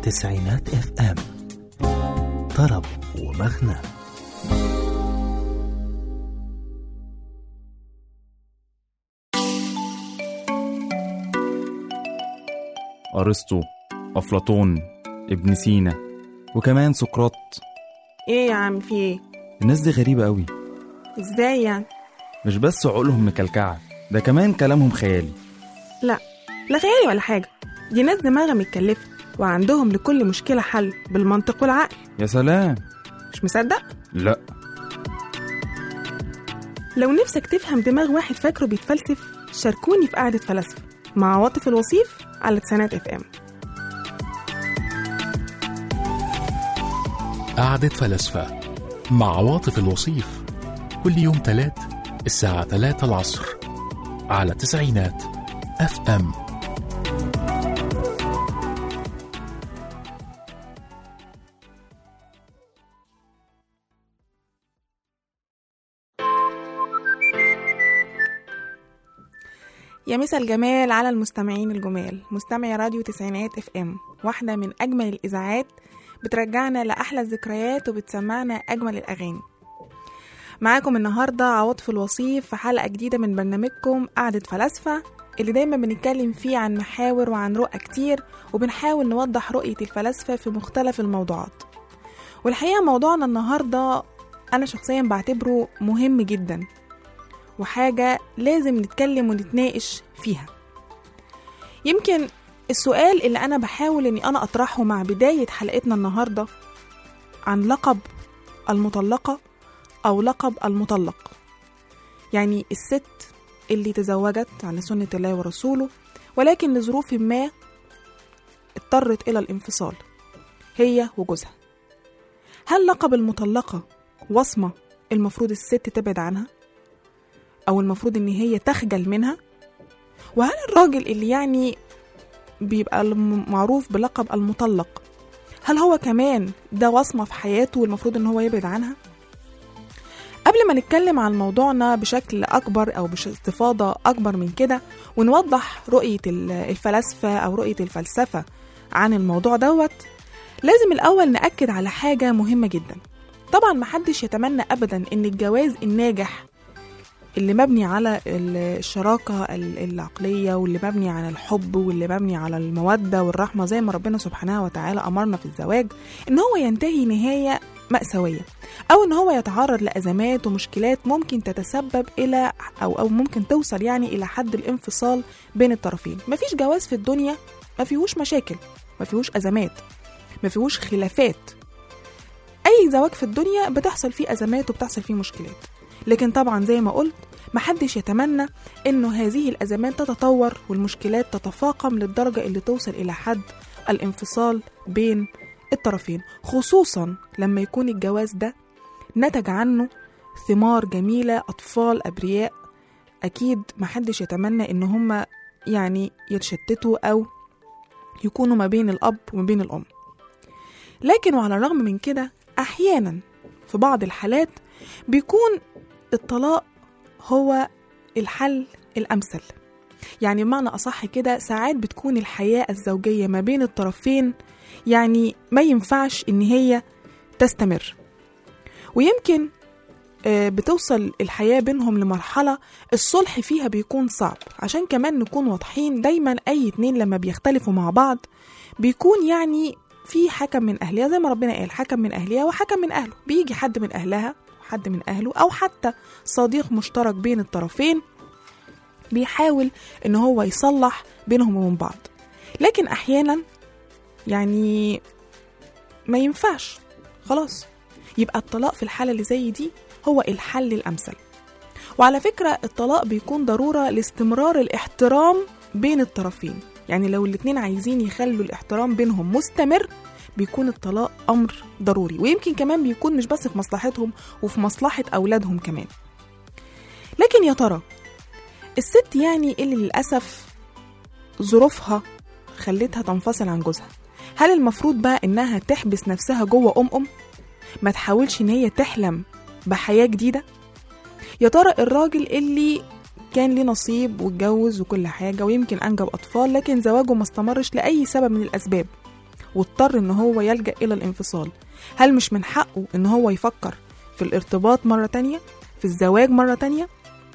تسعينات اف ام طرب ومغنى أرسطو أفلاطون ابن سينا وكمان سقراط ايه يا عم في ايه الناس دي غريبة قوي ازاي يعني مش بس عقولهم مكلكعة ده كمان كلامهم خيالي لا لا خيالي ولا حاجه دي ناس دماغها متكلفه وعندهم لكل مشكله حل بالمنطق والعقل يا سلام مش مصدق لا لو نفسك تفهم دماغ واحد فاكره بيتفلسف شاركوني في قعده فلاسفه مع عواطف الوصيف على تسعينات اف ام قعدة فلاسفة مع عواطف الوصيف كل يوم تلات الساعة تلاتة العصر على تسعينات اف ام يا مسا الجمال على المستمعين الجمال مستمعي راديو تسعينات اف ام واحدة من أجمل الإذاعات بترجعنا لأحلى الذكريات وبتسمعنا أجمل الأغاني معاكم النهاردة عواطف الوصيف في حلقة جديدة من برنامجكم قعدة فلاسفة اللي دايما بنتكلم فيه عن محاور وعن رؤى كتير وبنحاول نوضح رؤية الفلاسفة في مختلف الموضوعات والحقيقة موضوعنا النهاردة أنا شخصيا بعتبره مهم جدا وحاجة لازم نتكلم ونتناقش فيها يمكن السؤال اللي أنا بحاول إني أنا أطرحه مع بداية حلقتنا النهاردة عن لقب المطلقة أو لقب المطلق يعني الست اللي تزوجت على سنة الله ورسوله ولكن لظروف ما اضطرت إلى الانفصال هي وجوزها هل لقب المطلقة وصمة المفروض الست تبعد عنها؟ أو المفروض إن هي تخجل منها؟ وهل الراجل اللي يعني بيبقى الم- معروف بلقب المطلق هل هو كمان ده وصمة في حياته والمفروض إن هو يبعد عنها؟ قبل ما نتكلم عن موضوعنا بشكل أكبر أو باستفاضة أكبر من كده ونوضح رؤية ال- الفلاسفة أو رؤية الفلسفة عن الموضوع دوت لازم الأول نأكد على حاجة مهمة جدا طبعا محدش يتمنى أبدا إن الجواز الناجح اللي مبني على ال- الشراكة ال- العقلية واللي مبني على الحب واللي مبني على المودة والرحمة زي ما ربنا سبحانه وتعالى أمرنا في الزواج إن هو ينتهي نهاية مأساوية أو إن هو يتعرض لأزمات ومشكلات ممكن تتسبب إلى أو أو ممكن توصل يعني إلى حد الانفصال بين الطرفين مفيش جواز في الدنيا ما فيهوش مشاكل ما فيهوش أزمات ما فيهوش خلافات أي زواج في الدنيا بتحصل فيه أزمات وبتحصل فيه مشكلات لكن طبعا زي ما قلت محدش يتمنى انه هذه الازمات تتطور والمشكلات تتفاقم للدرجه اللي توصل الى حد الانفصال بين الطرفين خصوصا لما يكون الجواز ده نتج عنه ثمار جميله اطفال ابرياء اكيد محدش يتمنى ان هما يعني يتشتتوا او يكونوا ما بين الاب وما بين الام لكن وعلى الرغم من كده احيانا في بعض الحالات بيكون الطلاق هو الحل الأمثل يعني بمعنى أصح كده ساعات بتكون الحياة الزوجية ما بين الطرفين يعني ما ينفعش إن هي تستمر ويمكن آه، بتوصل الحياة بينهم لمرحلة الصلح فيها بيكون صعب عشان كمان نكون واضحين دايما أي اتنين لما بيختلفوا مع بعض بيكون يعني في حكم من أهلها زي ما ربنا قال حكم من أهلها وحكم من أهله بيجي حد من أهلها وحد من أهله أو حتى صديق مشترك بين الطرفين بيحاول ان هو يصلح بينهم وبين بعض لكن احيانا يعني ما ينفعش خلاص يبقى الطلاق في الحالة اللي زي دي هو الحل الأمثل وعلى فكرة الطلاق بيكون ضرورة لاستمرار الاحترام بين الطرفين يعني لو الاتنين عايزين يخلوا الاحترام بينهم مستمر بيكون الطلاق أمر ضروري ويمكن كمان بيكون مش بس في مصلحتهم وفي مصلحة أولادهم كمان لكن يا ترى الست يعني اللي للأسف ظروفها خلتها تنفصل عن جوزها هل المفروض بقى إنها تحبس نفسها جوه أم أم ما تحاولش إن هي تحلم بحياة جديدة يا ترى الراجل اللي كان ليه نصيب واتجوز وكل حاجة ويمكن أنجب أطفال لكن زواجه ما استمرش لأي سبب من الأسباب واضطر ان هو يلجأ الى الانفصال هل مش من حقه ان هو يفكر في الارتباط مرة تانية في الزواج مرة تانية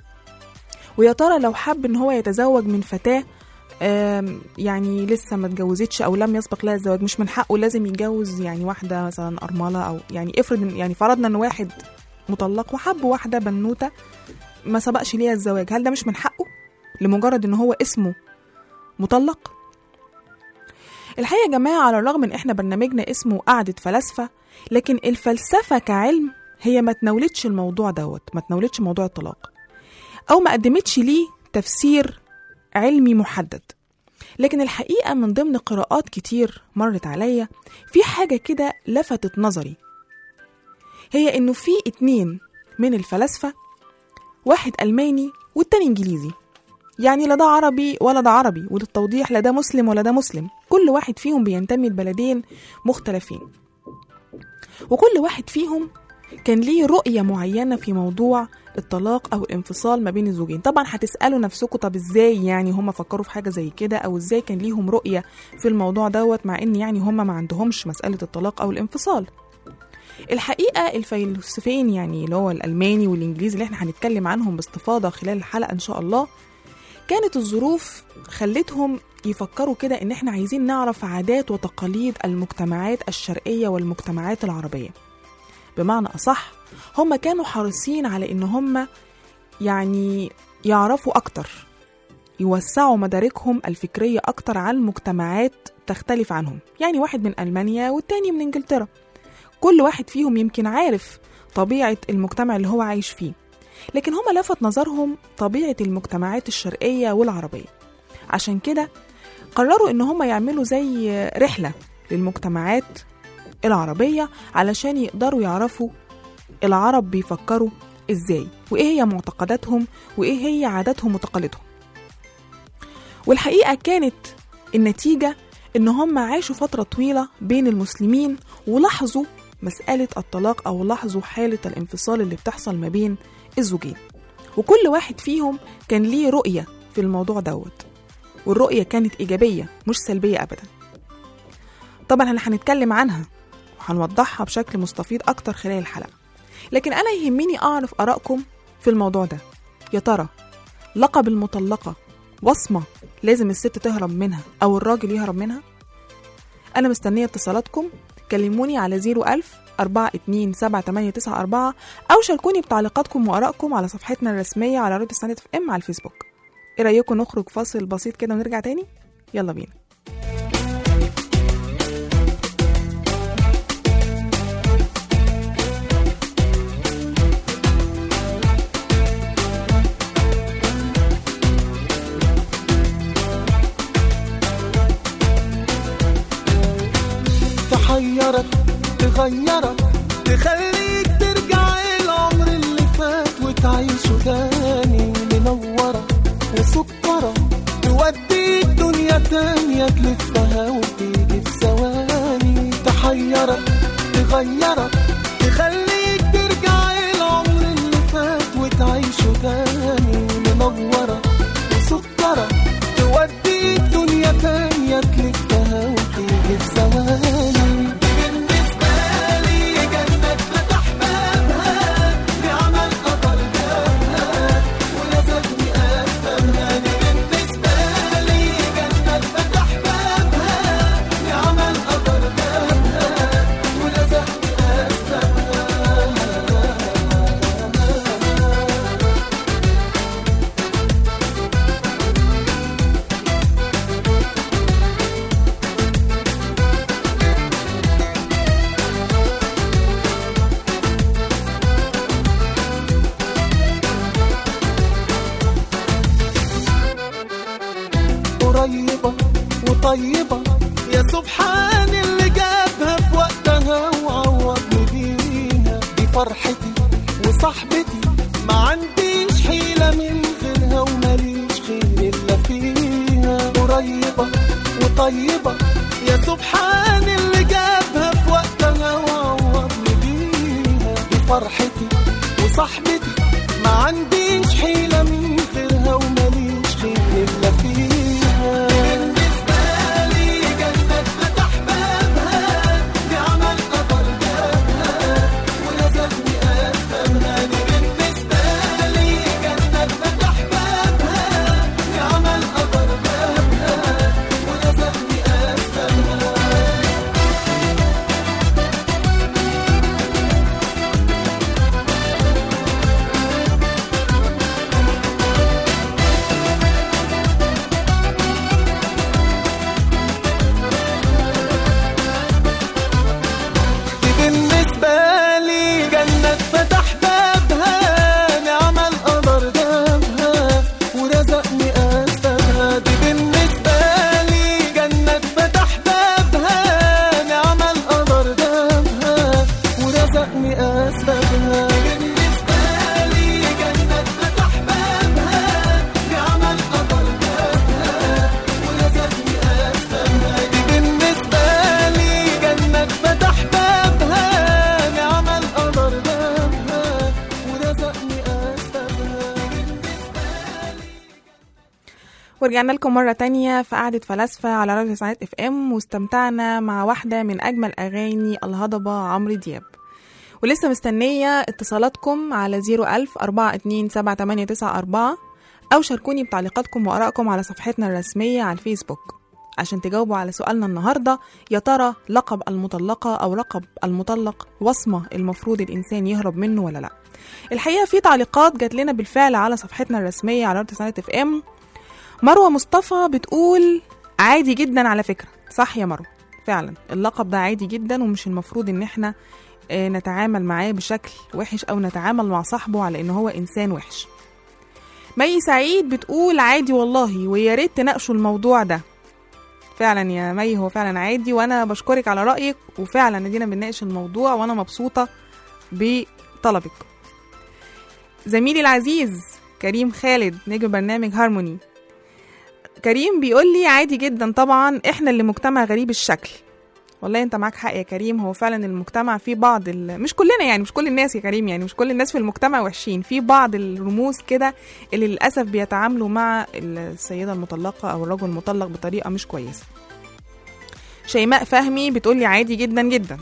ويا ترى لو حب ان هو يتزوج من فتاة آم، يعني لسه ما اتجوزتش او لم يسبق لها الزواج مش من حقه لازم يتجوز يعني واحده مثلا ارمله او يعني افرض إن- يعني فرضنا ان واحد مطلق وحب واحده بنوته ما سبقش ليها الزواج هل ده مش من حقه لمجرد ان هو اسمه مطلق الحقيقه يا جماعه على الرغم ان احنا برنامجنا اسمه قعده فلاسفه لكن الفلسفه كعلم هي ما تناولتش الموضوع دوت ما تناولتش موضوع الطلاق او ما قدمتش ليه تفسير علمي محدد لكن الحقيقة من ضمن قراءات كتير مرت عليا في حاجة كده لفتت نظري هي إنه في اتنين من الفلاسفة واحد ألماني والتاني إنجليزي يعني لا ده عربي ولا ده عربي وللتوضيح لا ده مسلم ولا ده مسلم كل واحد فيهم بينتمي لبلدين مختلفين وكل واحد فيهم كان ليه رؤية معينة في موضوع الطلاق أو الانفصال ما بين الزوجين طبعا هتسألوا نفسكم طب ازاي يعني هم فكروا في حاجة زي كده أو ازاي كان ليهم رؤية في الموضوع دوت مع ان يعني هم ما عندهمش مسألة الطلاق أو الانفصال الحقيقة الفيلسوفين يعني اللي هو الألماني والإنجليزي اللي احنا هنتكلم عنهم باستفاضة خلال الحلقة إن شاء الله كانت الظروف خلتهم يفكروا كده إن احنا عايزين نعرف عادات وتقاليد المجتمعات الشرقية والمجتمعات العربية بمعنى أصح هم كانوا حريصين على إن هم يعني يعرفوا أكتر يوسعوا مداركهم الفكرية أكتر عن مجتمعات تختلف عنهم يعني واحد من ألمانيا والتاني من إنجلترا كل واحد فيهم يمكن عارف طبيعة المجتمع اللي هو عايش فيه لكن هم لفت نظرهم طبيعة المجتمعات الشرقية والعربية عشان كده قرروا إن هم يعملوا زي رحلة للمجتمعات العربية علشان يقدروا يعرفوا العرب بيفكروا ازاي وايه هي معتقداتهم وايه هي عاداتهم وتقاليدهم والحقيقة كانت النتيجة ان هم عاشوا فترة طويلة بين المسلمين ولاحظوا مسألة الطلاق او لاحظوا حالة الانفصال اللي بتحصل ما بين الزوجين وكل واحد فيهم كان ليه رؤية في الموضوع دوت والرؤية كانت إيجابية مش سلبية أبدا طبعا احنا هنتكلم عنها وهنوضحها بشكل مستفيض أكتر خلال الحلقة لكن أنا يهمني أعرف آرائكم في الموضوع ده يا ترى لقب المطلقة وصمة لازم الست تهرب منها أو الراجل يهرب منها أنا مستنية اتصالاتكم كلموني على 01000 427 أو شاركوني بتعليقاتكم وآرائكم على صفحتنا الرسمية على راديو سنة اف ام على الفيسبوك ايه رأيكم نخرج فاصل بسيط كده ونرجع تاني يلا بينا تحيرك تغيرك تخليك ترجع العمر اللي فات وتعيشه تاني منورة وسكرة توديك دنيا تانية تلفها وتيجي في ثواني تحيرك تغيرك تخليك ترجع العمر اللي فات وتعيشه تاني منورة وسكرة توديك دنيا تانية تلفها وتيجي في ثواني بالنسبة لي جنة فتح بابها بعمل قطر جابها ولازمني أفهمها بالنسبة لي جنة فتح بابها بعمل قطر جابها ولازمني أفهمها قريبة وطيبة يا سبحان اللي جابها في وقتها وعوضني بيها دي فرحتي وصاحبتي ما عنديش حيلة من غيرها وماليش خير إلا فيها قريبة وطيبة يا سبحان اللي جابها في وقتها وعوضني بيها دي فرحتي وصاحبتي ما عنديش حيلة من غيرها وماليش خير إلا فيها بالنسبة لي جنة فتح بابها ورجعنا لكم مرة تانية في قعدة فلاسفة على راديو ساعات اف ام واستمتعنا مع واحدة من أجمل أغاني الهضبة عمرو دياب ولسه مستنية اتصالاتكم على 01000 427 أو شاركوني بتعليقاتكم وآرائكم على صفحتنا الرسمية على الفيسبوك عشان تجاوبوا على سؤالنا النهاردة يا ترى لقب المطلقة أو لقب المطلق وصمة المفروض الإنسان يهرب منه ولا لأ الحقيقة في تعليقات جات لنا بالفعل على صفحتنا الرسمية على راديو ساعات اف ام مروة مصطفى بتقول عادي جدا على فكرة صح يا مروة فعلا اللقب ده عادي جدا ومش المفروض ان احنا آه، نتعامل معاه بشكل وحش او نتعامل مع صاحبه على ان هو انسان وحش مي سعيد بتقول عادي والله ويا ريت تناقشوا الموضوع ده فعلا يا مي هو فعلا عادي وانا بشكرك على رايك وفعلا ادينا بنناقش الموضوع وانا مبسوطه بطلبك زميلي العزيز كريم خالد نجم برنامج هارموني كريم بيقول لي عادي جدا طبعا احنا اللي مجتمع غريب الشكل والله انت معاك حق يا كريم هو فعلا المجتمع فيه بعض ال... مش كلنا يعني مش كل الناس يا كريم يعني مش كل الناس في المجتمع وحشين في بعض الرموز كده اللي للاسف بيتعاملوا مع السيده المطلقه او الرجل المطلق بطريقه مش كويسه شيماء فهمي بتقول لي عادي جدا جدا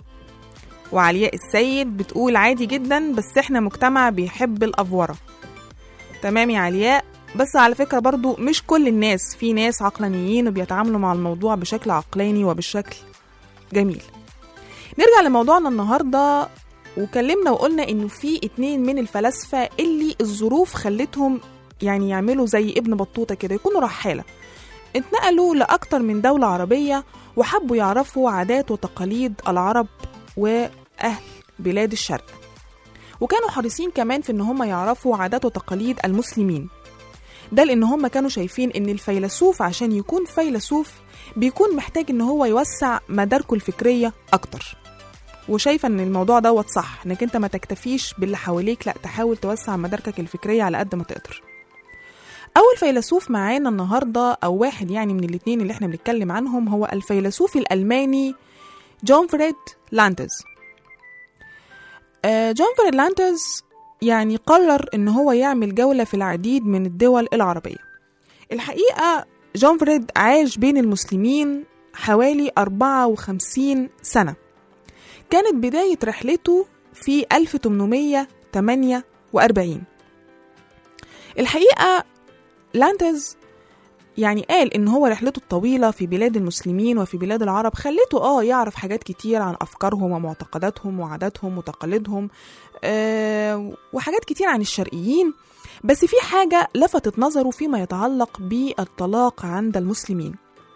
وعلياء السيد بتقول عادي جدا بس احنا مجتمع بيحب الافوره تمام يا علياء بس على فكرة برضو مش كل الناس في ناس عقلانيين وبيتعاملوا مع الموضوع بشكل عقلاني وبالشكل جميل نرجع لموضوعنا النهاردة وكلمنا وقلنا انه في اتنين من الفلاسفة اللي الظروف خلتهم يعني يعملوا زي ابن بطوطة كده يكونوا رحالة اتنقلوا لأكتر من دولة عربية وحبوا يعرفوا عادات وتقاليد العرب وأهل بلاد الشرق وكانوا حريصين كمان في ان هم يعرفوا عادات وتقاليد المسلمين ده لان هم كانوا شايفين ان الفيلسوف عشان يكون فيلسوف بيكون محتاج ان هو يوسع مداركه الفكريه اكتر وشايفه ان الموضوع دوت صح انك انت ما تكتفيش باللي حواليك لا تحاول توسع مداركك الفكريه على قد ما تقدر اول فيلسوف معانا النهارده او واحد يعني من الاتنين اللي احنا بنتكلم عنهم هو الفيلسوف الالماني جون فريد لانتز آه، جون فريد لانتز يعني قرر ان هو يعمل جولة في العديد من الدول العربية الحقيقة جون فريد عاش بين المسلمين حوالي 54 سنة كانت بداية رحلته في 1848 الحقيقة لانتز يعني قال ان هو رحلته الطويله في بلاد المسلمين وفي بلاد العرب خلته اه يعرف حاجات كتير عن افكارهم ومعتقداتهم وعاداتهم وتقاليدهم آه وحاجات كتير عن الشرقيين بس في حاجه لفتت نظره فيما يتعلق بالطلاق عند المسلمين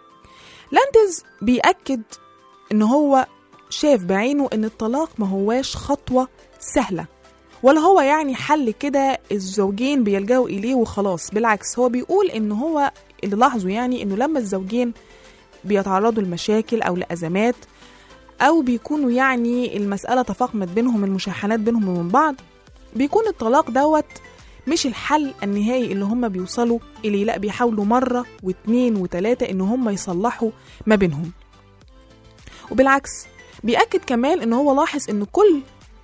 لانتز بيأكد ان هو شاف بعينه ان الطلاق ما هواش خطوه سهله ولا هو يعني حل كده الزوجين بيلجأوا إليه وخلاص بالعكس هو بيقول إن هو اللي لاحظوا يعني إنه لما الزوجين بيتعرضوا لمشاكل أو لأزمات أو بيكونوا يعني المسألة تفاقمت بينهم المشاحنات بينهم وبين بعض بيكون الطلاق دوت مش الحل النهائي اللي هم بيوصلوا إليه لأ بيحاولوا مرة واتنين وتلاتة إن هم يصلحوا ما بينهم وبالعكس بيأكد كمان إن هو لاحظ إن كل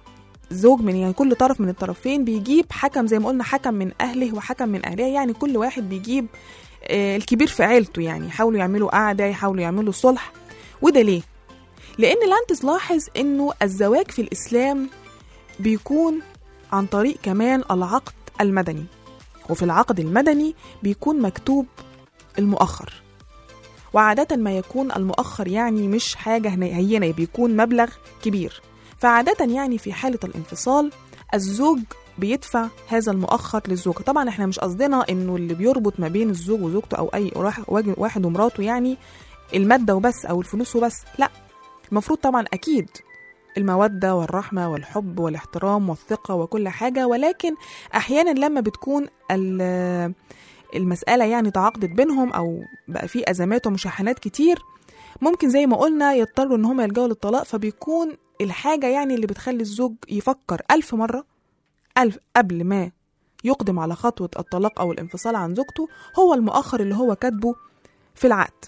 زوج من يعني كل طرف من الطرفين بيجيب حكم زي ما قلنا حكم من اهله وحكم من اهلها يعني كل واحد بيجيب آه، الكبير في عيلته يعني يحاولوا يعملوا قعده يحاولوا يعملوا صلح وده ليه لان لانتس لاحظ انه الزواج في الاسلام بيكون عن طريق كمان العقد المدني وفي العقد المدني بيكون مكتوب المؤخر وعادة ما يكون المؤخر يعني مش حاجة هينة بيكون مبلغ كبير فعادة يعني في حالة الانفصال الزوج بيدفع هذا المؤخر للزوجة طبعا احنا مش قصدنا انه اللي بيربط ما بين الزوج وزوجته او اي واحد- واحد ومراته يعني المادة وبس او الفلوس وبس لا المفروض طبعا اكيد المودة والرحمة والحب والاحترام والثقة وكل حاجة ولكن أحيانا لما بتكون ال- المسألة يعني تعاقدت بينهم أو بقى في أزمات ومشاحنات كتير ممكن زي ما قلنا يضطروا إن هم يلجأوا للطلاق فبيكون الحاجة يعني اللي بتخلي الزوج يفكر ألف مرة ألف قبل ما يقدم على خطوة الطلاق أو الانفصال عن زوجته هو المؤخر اللي هو كاتبه في العقد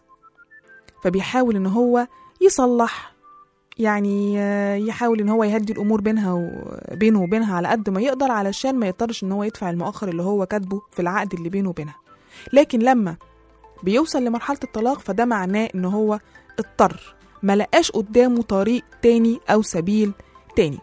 فبيحاول إن هو يصلح يعني آه، يحاول ان هو يهدي الامور بينها وبينه وبينها على قد ما يقدر علشان ما يضطرش ان هو يدفع المؤخر اللي هو كاتبه في العقد اللي بينه وبينها لكن لما بيوصل لمرحلة الطلاق فده معناه إن هو اضطر ما لقاش قدامه طريق تاني أو سبيل تاني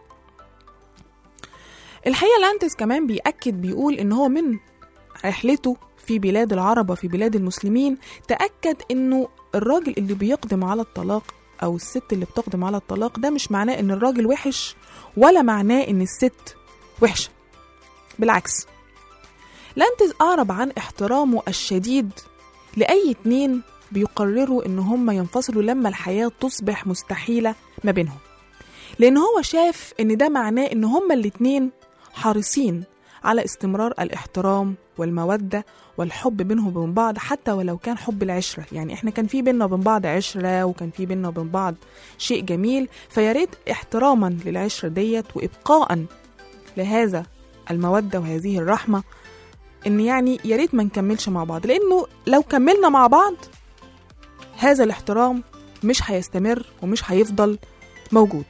الحقيقة لانتس كمان بيأكد بيقول إن هو من رحلته في بلاد العرب وفي بلاد المسلمين تأكد إنه الراجل اللي بيقدم على الطلاق أو الست اللي بتقدم على الطلاق ده مش معناه إن الراجل وحش ولا معناه إن الست وحشة بالعكس لانتز أعرب عن احترامه الشديد لأي اتنين بيقرروا إن هم ينفصلوا لما الحياة تصبح مستحيلة ما بينهم لأن هو شاف إن ده معناه إن هما الاتنين حريصين على استمرار الاحترام والمودة والحب بينهم وبين بعض حتى ولو كان حب العشرة يعني احنا كان في بيننا وبين بعض عشرة وكان في بيننا وبين بعض شيء جميل فياريت احتراما للعشرة ديت وإبقاء لهذا المودة وهذه الرحمة ان يعني يا ريت ما نكملش مع بعض لانه لو كملنا مع بعض هذا الاحترام مش هيستمر ومش هيفضل موجود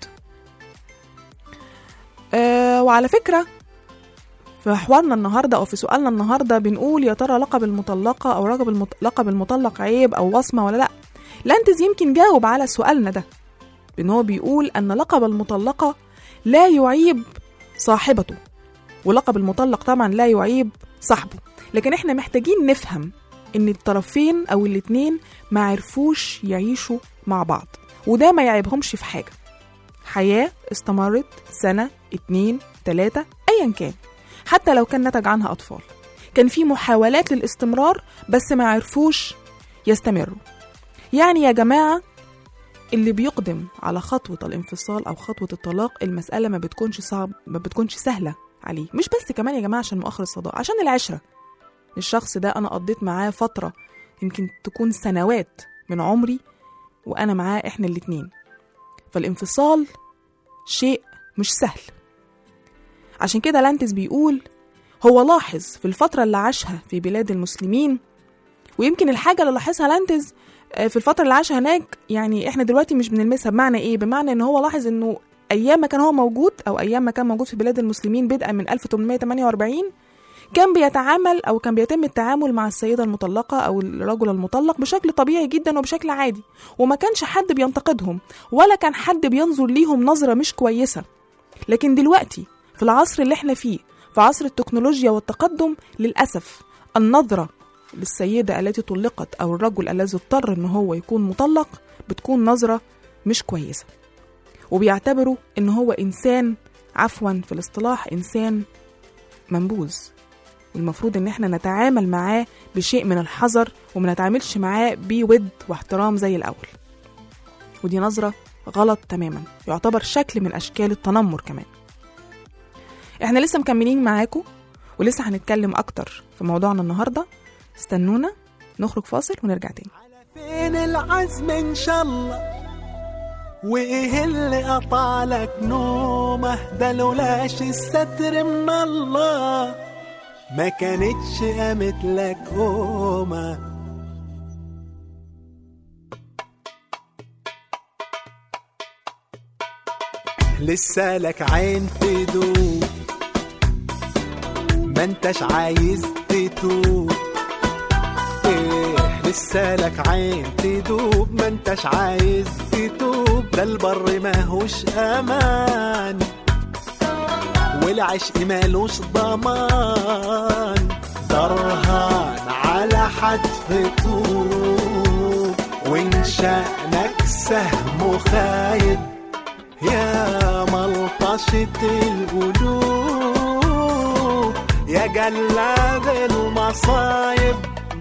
أه وعلى فكرة في حوارنا النهارده او في سؤالنا النهارده بنقول يا ترى لقب المطلقه او لقب المط... لقب المطلق عيب او وصمه ولا لا لانتز يمكن جاوب على سؤالنا ده بان هو بيقول ان لقب المطلقه لا يعيب صاحبته ولقب المطلق طبعا لا يعيب صاحبه لكن احنا محتاجين نفهم ان الطرفين او الاتنين ما عرفوش يعيشوا مع بعض وده ما يعيبهمش في حاجة حياة استمرت سنة اتنين تلاتة ايا كان حتى لو كان نتج عنها اطفال كان في محاولات للاستمرار بس ما عرفوش يستمروا يعني يا جماعة اللي بيقدم على خطوة الانفصال أو خطوة الطلاق المسألة ما بتكونش صعب ما بتكونش سهلة عليه مش بس كمان يا جماعة عشان مؤخر الصداقة عشان العشرة الشخص ده أنا قضيت معاه فترة يمكن تكون سنوات من عمري وأنا معاه إحنا الاتنين فالانفصال شيء مش سهل عشان كده لانتس بيقول هو لاحظ في الفترة اللي عاشها في بلاد المسلمين ويمكن الحاجة اللي لاحظها لانتز آه، في الفترة اللي عاشها هناك يعني احنا دلوقتي مش بنلمسها بمعنى ايه؟ بمعنى ان هو لاحظ انه ايام ما كان هو موجود او ايام ما كان موجود في بلاد المسلمين بدءا من 1848 كان بيتعامل او كان بيتم التعامل مع السيده المطلقه او الرجل المطلق بشكل طبيعي جدا وبشكل عادي وما كانش حد بينتقدهم ولا كان حد بينظر ليهم نظره مش كويسه لكن دلوقتي في العصر اللي احنا فيه في عصر التكنولوجيا والتقدم للاسف النظره للسيده التي طلقت او الرجل الذي اضطر ان هو يكون مطلق بتكون نظره مش كويسه وبيعتبروا ان هو انسان عفوا في الاصطلاح انسان منبوذ والمفروض ان احنا نتعامل معاه بشيء من الحذر وما نتعاملش معاه بود واحترام زي الاول ودي نظرة غلط تماما يعتبر شكل من اشكال التنمر كمان احنا لسه مكملين معاكم ولسه هنتكلم اكتر في موضوعنا النهارده استنونا نخرج فاصل ونرجع تاني على فين العزم ان شاء الله وايه اللي قطع لك نومه ده لولاش الستر من الله ما كانتش قامت لك قومه لسه لك عين تدوب ما انتش عايز تتوب ايه لسه لك عين تدوب ما انتش عايز تتوب ده البر ماهوش امان والعشق مالوش ضمان درهان على حتف طوب وان شأنك سهم خايب يا ملطشة القلوب يا جلاد المصايب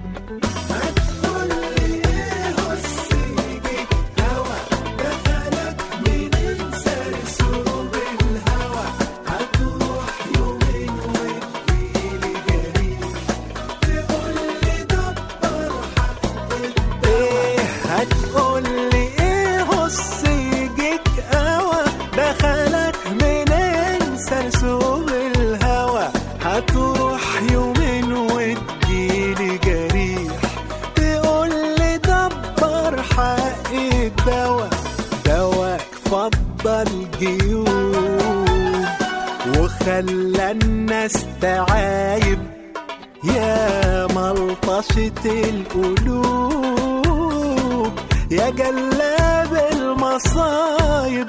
ايه هتقول لي ايه هص يجيك قوى دخلك منين سرسوب الهوى هتروح يومين وتجيلي جريح تقول لي دبر حق الدواء دواك فضل جيوب وخلى الناس تعايب يا ملطشة القلوب يا جلاب المصايب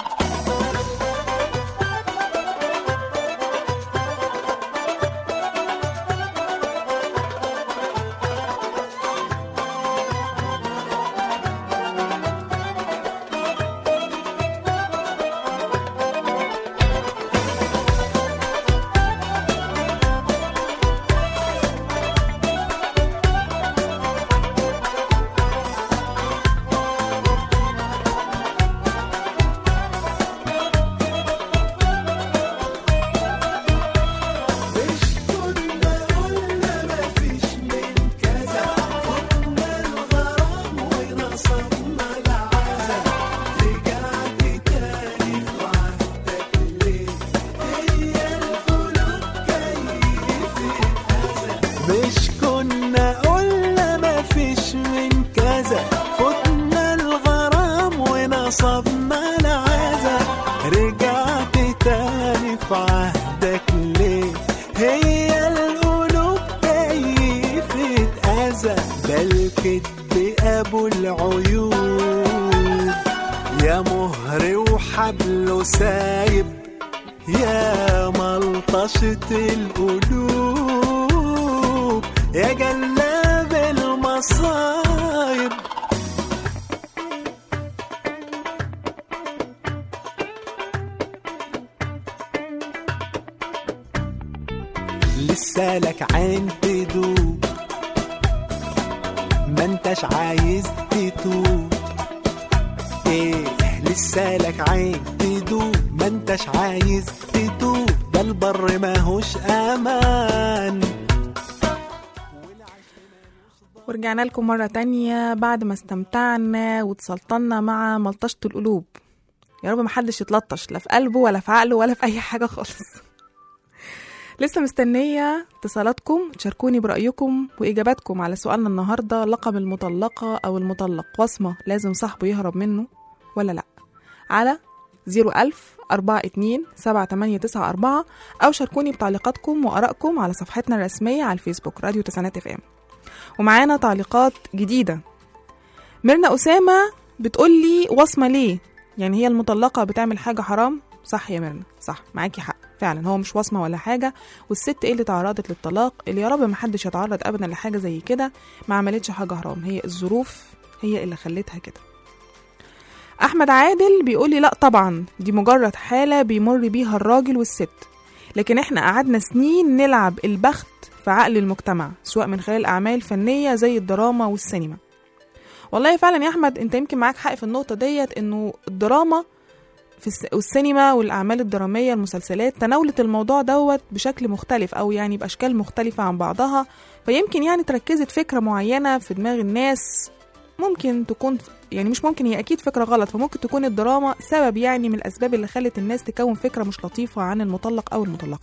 مش كنا قلنا مفيش من كذا فتنا الغرام ونصبنا العزا رجعت تاني في عهدك ليه هي القلوب كيفة أذى ده الكدب أبو العيوب يا مهر وحبله سايب يا ملطشة القلوب يا جلاب المصايب لسه لك عين تدوب ما انتش عايز تتوب ايه لسه لك عين تدوب ما انتش عايز تدوب ده البر ماهوش امان ورجعنا لكم مرة تانية بعد ما استمتعنا واتسلطنا مع ملطشة القلوب يا رب محدش يتلطش لا في قلبه ولا في عقله ولا في أي حاجة خالص لسه مستنية اتصالاتكم تشاركوني برأيكم وإجاباتكم على سؤالنا النهاردة لقب المطلقة أو المطلق وصمة لازم صاحبه يهرب منه ولا لأ على 01000 42 7894 أو شاركوني بتعليقاتكم وآرائكم على صفحتنا الرسمية على الفيسبوك راديو تسعينات اف ام ومعانا تعليقات جديدة ميرنا أسامة بتقول لي وصمة ليه يعني هي المطلقة بتعمل حاجة حرام صح يا ميرنا صح معاكي حق فعلا هو مش وصمة ولا حاجة والست ايه اللي تعرضت للطلاق اللي يا رب محدش يتعرض ابدا لحاجة زي كده ما عملتش حاجة حرام هي الظروف هي اللي خلتها كده احمد عادل بيقول لي لا طبعا دي مجرد حالة بيمر بيها الراجل والست لكن احنا قعدنا سنين نلعب البخت في عقل المجتمع سواء من خلال اعمال فنية زي الدراما والسينما والله فعلا يا احمد انت يمكن معاك حق في النقطة ديت انه الدراما في الس... والسينما والاعمال الدرامية المسلسلات تناولت الموضوع دوت بشكل مختلف او يعني باشكال مختلفة عن بعضها فيمكن يعني تركزت فكرة معينة في دماغ الناس ممكن تكون يعني مش ممكن هي اكيد فكره غلط فممكن تكون الدراما سبب يعني من الاسباب اللي خلت الناس تكون فكره مش لطيفه عن المطلق او المطلقه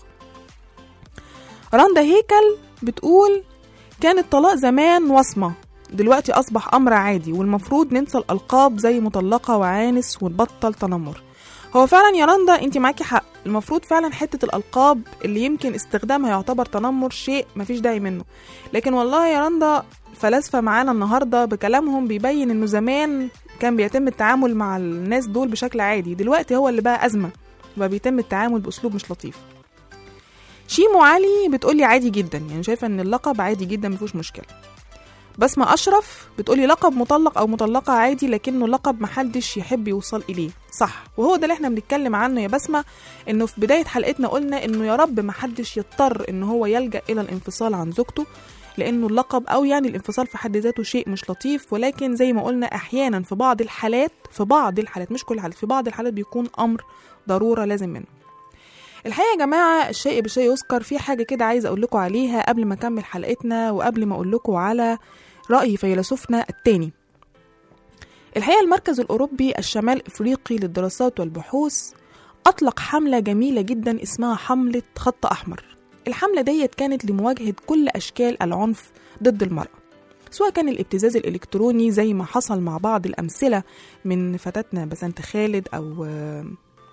رندا هيكل بتقول كان الطلاق زمان وصمه دلوقتي اصبح امر عادي والمفروض ننسى الالقاب زي مطلقه وعانس ونبطل تنمر هو فعلا يا رندا انت معاكي حق المفروض فعلا حته الالقاب اللي يمكن استخدامها يعتبر تنمر شيء مفيش داعي منه لكن والله يا رندا فلاسفه معانا النهارده بكلامهم بيبين انه زمان كان بيتم التعامل مع الناس دول بشكل عادي دلوقتي هو اللي بقى ازمه وبقى بيتم التعامل باسلوب مش لطيف شيمو علي بتقولي عادي جدا يعني شايفه ان اللقب عادي جدا مفيهوش مشكله بسمة أشرف بتقولي لقب مطلق أو مطلقة عادي لكنه لقب محدش يحب يوصل إليه صح وهو ده اللي احنا بنتكلم عنه يا بسمة إنه في بداية حلقتنا قلنا إنه يا رب محدش يضطر إن هو يلجأ إلى الانفصال عن زوجته لانه اللقب او يعني الانفصال في حد ذاته شيء مش لطيف ولكن زي ما قلنا احيانا في بعض الحالات في بعض الحالات مش كل الحالات في بعض الحالات بيكون امر ضروره لازم منه الحقيقه يا جماعه الشيء بالشيء يذكر في حاجه كده عايزه اقول لكم عليها قبل ما اكمل حلقتنا وقبل ما اقول لكم على راي فيلسوفنا التاني الحقيقه المركز الاوروبي الشمال الافريقي للدراسات والبحوث اطلق حمله جميله جدا اسمها حمله خط احمر الحملة ديت كانت لمواجهة كل أشكال العنف ضد المرأة سواء كان الابتزاز الإلكتروني زي ما حصل مع بعض الأمثلة من فتاتنا بسنت خالد أو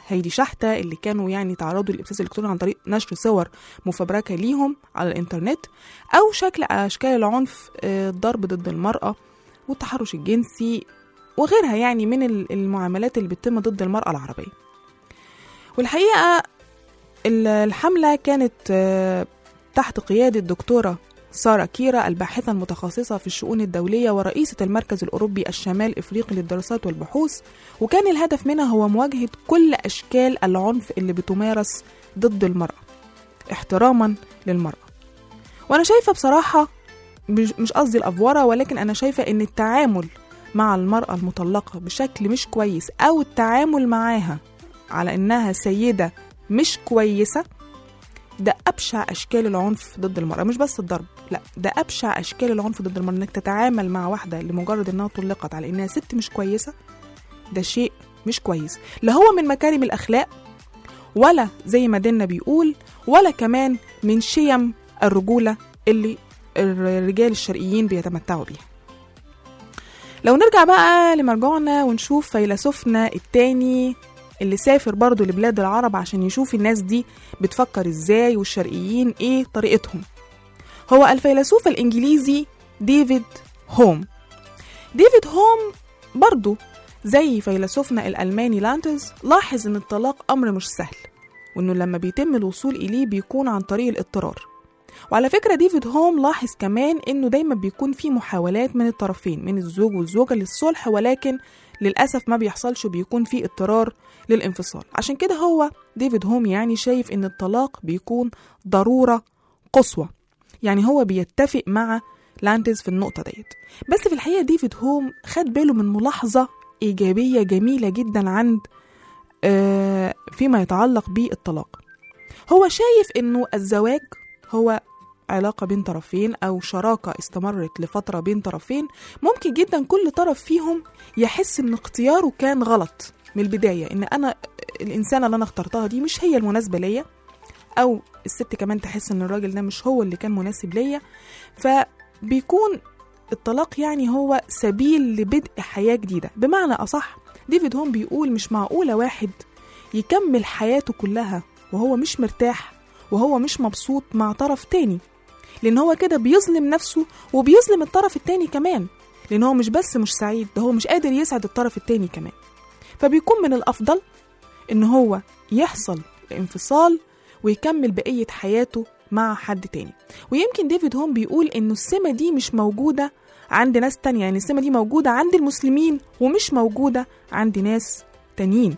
هيدي شحتة اللي كانوا يعني تعرضوا للإبساس الإلكتروني عن طريق نشر صور مفبركة ليهم على الإنترنت أو شكل أشكال العنف آه، الضرب ضد المرأة والتحرش الجنسي وغيرها يعني من ال- المعاملات اللي بتتم ضد المرأة العربية والحقيقة ال- الحملة كانت آه، تحت قيادة دكتورة سارة كيرا الباحثة المتخصصة في الشؤون الدولية ورئيسة المركز الأوروبي الشمال إفريقي للدراسات والبحوث وكان الهدف منها هو مواجهة كل أشكال العنف اللي بتمارس ضد المرأة احتراما للمرأة وأنا شايفة بصراحة مش مش قصدي الأفورة ولكن أنا شايفة إن التعامل مع المرأة المطلقة بشكل مش كويس أو التعامل معاها على إنها سيدة مش كويسة ده أبشع أشكال العنف ضد المرأة مش بس الضرب لا ده أبشع أشكال العنف ضد المرأة إنك تتعامل مع واحدة لمجرد إنها طلقت على إنها ست مش كويسة ده شيء مش كويس لا هو من مكارم الأخلاق ولا زي ما ديننا بيقول ولا كمان من شيم الرجولة اللي الرجال الشرقيين بيتمتعوا بيها لو نرجع بقى لمرجعنا ونشوف فيلسوفنا التاني اللي سافر برضه لبلاد العرب عشان يشوف الناس دي بتفكر ازاي والشرقيين ايه طريقتهم هو الفيلسوف الانجليزي ديفيد هوم ديفيد هوم برضه زي فيلسوفنا الالماني لانتز لاحظ ان الطلاق امر مش سهل وانه لما بيتم الوصول اليه بيكون عن طريق الاضطرار وعلى فكرة ديفيد هوم لاحظ كمان انه دايما بيكون في محاولات من الطرفين من الزوج والزوجة للصلح ولكن للأسف ما بيحصلش وبيكون في اضطرار للانفصال عشان كده هو ديفيد هوم يعني شايف ان الطلاق بيكون ضرورة قصوى يعني هو بيتفق مع لانتز في النقطة ديت بس في الحقيقة ديفيد هوم خد باله من ملاحظة إيجابية جميلة جدا عند آه فيما يتعلق بالطلاق هو شايف انه الزواج هو علاقة بين طرفين أو شراكة استمرت لفترة بين طرفين ممكن جدا كل طرف فيهم يحس إن اختياره كان غلط من البداية إن أنا الإنسانة اللي أنا اخترتها دي مش هي المناسبة ليا أو الست كمان تحس إن الراجل ده مش هو اللي كان مناسب ليا فبيكون الطلاق يعني هو سبيل لبدء حياة جديدة بمعنى أصح ديفيد هوم بيقول مش معقولة واحد يكمل حياته كلها وهو مش مرتاح وهو مش مبسوط مع طرف تاني لأن هو كده بيظلم نفسه وبيظلم الطرف التاني كمان لأن هو مش بس مش سعيد ده هو مش قادر يسعد الطرف التاني كمان فبيكون من الأفضل إن هو يحصل انفصال ويكمل بقية حياته مع حد تاني ويمكن ديفيد هوم بيقول إنه السمة دي مش موجودة عند ناس تانية يعني السمة دي موجودة عند المسلمين ومش موجودة عند ناس تانيين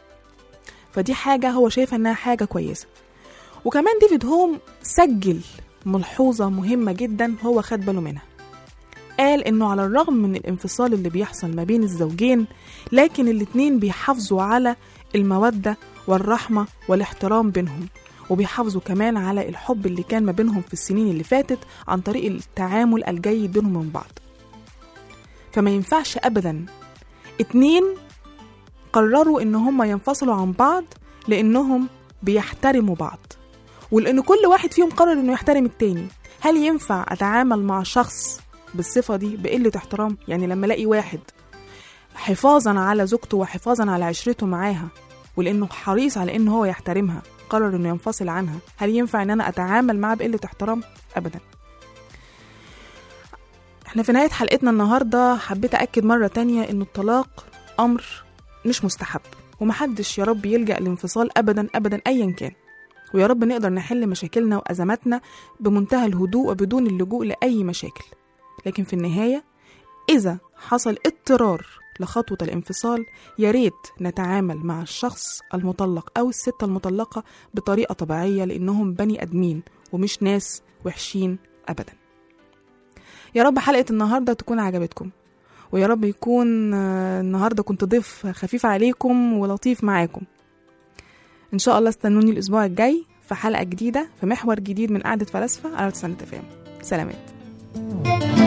فدي حاجة هو شايف إنها حاجة كويسة وكمان ديفيد هوم سجل ملحوظة مهمة جدا هو خد باله منها قال إنه على الرغم من الانفصال اللي بيحصل ما بين الزوجين لكن الاتنين بيحافظوا على المودة والرحمة والاحترام بينهم وبيحافظوا كمان على الحب اللي كان ما بينهم في السنين اللي فاتت عن طريق التعامل الجيد بينهم من بعض فما ينفعش أبدا اتنين قرروا إن هما ينفصلوا عن بعض لأنهم بيحترموا بعض ولأن كل واحد فيهم قرر إنه يحترم التاني هل ينفع أتعامل مع شخص بالصفة دي بقلة احترام يعني لما ألاقي واحد حفاظا على زوجته وحفاظا على عشرته معاها ولأنه حريص على إنه هو يحترمها قرر إنه ينفصل عنها هل ينفع إن أنا أتعامل معاه بقلة احترام أبدا احنا في نهاية حلقتنا النهاردة حبيت أكد مرة تانية إن الطلاق أمر مش مستحب ومحدش يا رب يلجأ للانفصال أبدا أبدا أيا كان ويا رب نقدر نحل مشاكلنا وأزماتنا بمنتهى الهدوء وبدون اللجوء لأي مشاكل لكن في النهاية إذا حصل اضطرار لخطوة الانفصال يا ريت نتعامل مع الشخص المطلق أو الست المطلقة بطريقة طبيعية لأنهم بني أدمين ومش ناس وحشين أبدا يا رب حلقة النهاردة تكون عجبتكم ويا رب يكون آه، النهاردة كنت ضيف خفيف عليكم ولطيف معاكم إن شاء الله استنوني الأسبوع الجاي في حلقة جديدة في محور جديد من قعدة فلاسفة على تسعة فام سلامات